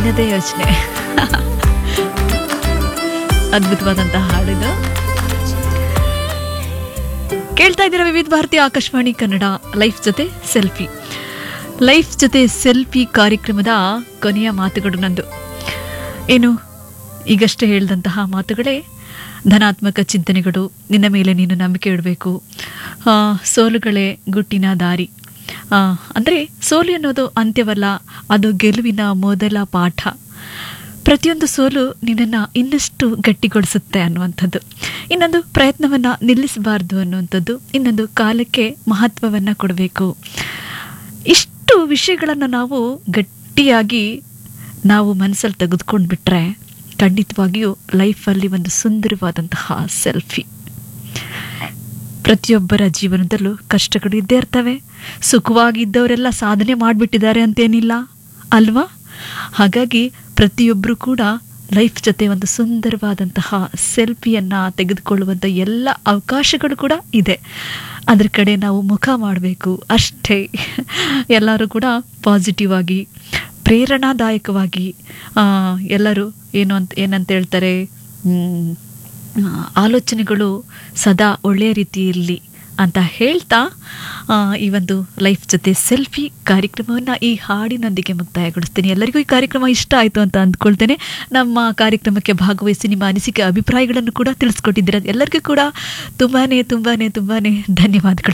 ನಿನ್ನದೇ ಯೋಚನೆ ಅದ್ಭುತವಾದಂತಹ ಹಾಡಿದು ಕೇಳ್ತಾ ಇದ್ದೀರಾ ವಿವಿಧ ಭಾರತಿ ಆಕಾಶವಾಣಿ ಕನ್ನಡ ಲೈಫ್ ಜೊತೆ ಸೆಲ್ಫಿ ಲೈಫ್ ಜೊತೆ ಸೆಲ್ಫಿ ಕಾರ್ಯಕ್ರಮದ ಕೊನೆಯ ಮಾತುಗಳು ನಂದು ಏನು ಈಗಷ್ಟೇ ಹೇಳಿದಂತಹ ಮಾತುಗಳೇ ಧನಾತ್ಮಕ ಚಿಂತನೆಗಳು ನಿನ್ನ ಮೇಲೆ ನೀನು ನಂಬಿಕೆ ಇಡಬೇಕು ಆ, ಸೋಲುಗಳೇ ಗುಟ್ಟಿನ ದಾರಿ ಆ, ಅಂದರೆ ಸೋಲು ಅನ್ನೋದು ಅಂತ್ಯವಲ್ಲ ಅದು ಗೆಲುವಿನ ಮೊದಲ ಪಾಠ ಪ್ರತಿಯೊಂದು ಸೋಲು ನಿನ್ನನ್ನು ಇನ್ನಷ್ಟು ಗಟ್ಟಿಗೊಳಿಸುತ್ತೆ ಅನ್ನುವಂಥದ್ದು ಇನ್ನೊಂದು ಪ್ರಯತ್ನವನ್ನು ನಿಲ್ಲಿಸಬಾರ್ದು ಅನ್ನುವಂಥದ್ದು ಇನ್ನೊಂದು ಕಾಲಕ್ಕೆ ಮಹತ್ವವನ್ನು ಕೊಡಬೇಕು ಇಷ್ಟು ವಿಷಯಗಳನ್ನು ನಾವು ಗಟ್ಟಿಯಾಗಿ ನಾವು ಮನಸ್ಸಲ್ಲಿ ತೆಗೆದುಕೊಂಡು ಬಿಟ್ರೆ ಖಂಡಿತವಾಗಿಯೂ ಲೈಫಲ್ಲಿ ಒಂದು ಸುಂದರವಾದಂತಹ ಸೆಲ್ಫಿ ಪ್ರತಿಯೊಬ್ಬರ ಜೀವನದಲ್ಲೂ ಕಷ್ಟಗಳು ಇದ್ದೇ ಇರ್ತವೆ ಸುಖವಾಗಿದ್ದವರೆಲ್ಲ ಸಾಧನೆ ಮಾಡಿಬಿಟ್ಟಿದ್ದಾರೆ ಅಂತೇನಿಲ್ಲ ಅಲ್ವಾ ಹಾಗಾಗಿ ಪ್ರತಿಯೊಬ್ಬರು ಕೂಡ ಲೈಫ್ ಜೊತೆ ಒಂದು ಸುಂದರವಾದಂತಹ ಸೆಲ್ಫಿಯನ್ನು ತೆಗೆದುಕೊಳ್ಳುವಂಥ ಎಲ್ಲ ಅವಕಾಶಗಳು ಕೂಡ ಇದೆ ಅದ್ರ ಕಡೆ ನಾವು ಮುಖ ಮಾಡಬೇಕು ಅಷ್ಟೇ ಎಲ್ಲರೂ ಕೂಡ ಪಾಸಿಟಿವ್ ಆಗಿ ಪ್ರೇರಣಾದಾಯಕವಾಗಿ ಆ, ಎಲ್ಲರೂ ಏನು ಅಂತ ಏನಂತ ಹೇಳ್ತಾರೆ ಮ್, ಆ, ಆಲೋಚನೆಗಳು ಸದಾ ಒಳ್ಳೆಯ ರೀತಿಯಲ್ಲಿ ಅಂತ ಹೇಳ್ತಾ ಆ, ಈ ಒಂದು ಲೈಫ್ ಜೊತೆ ಸೆಲ್ಫಿ ಕಾರ್ಯಕ್ರಮವನ್ನು ಈ ಹಾಡಿನೊಂದಿಗೆ ಮುಕ್ತಾಯಗೊಳಿಸ್ತೀನಿ ಎಲ್ಲರಿಗೂ ಈ ಕಾರ್ಯಕ್ರಮ ಇಷ್ಟ ಆಯಿತು ಅಂತ ಅಂದ್ಕೊಳ್ತೇನೆ ನಮ್ಮ ಕಾರ್ಯಕ್ರಮಕ್ಕೆ ಭಾಗವಹಿಸಿ ನಿಮ್ಮ ಅನಿಸಿಕೆ ಅಭಿಪ್ರಾಯಗಳನ್ನು ಕೂಡ ತಿಳಿಸ್ಕೊಟ್ಟಿದ್ದೀರ ಎಲ್ಲರಿಗೂ ಕೂಡ ತುಂಬಾ ತುಂಬಾ ತುಂಬಾ ಧನ್ಯವಾದಗಳು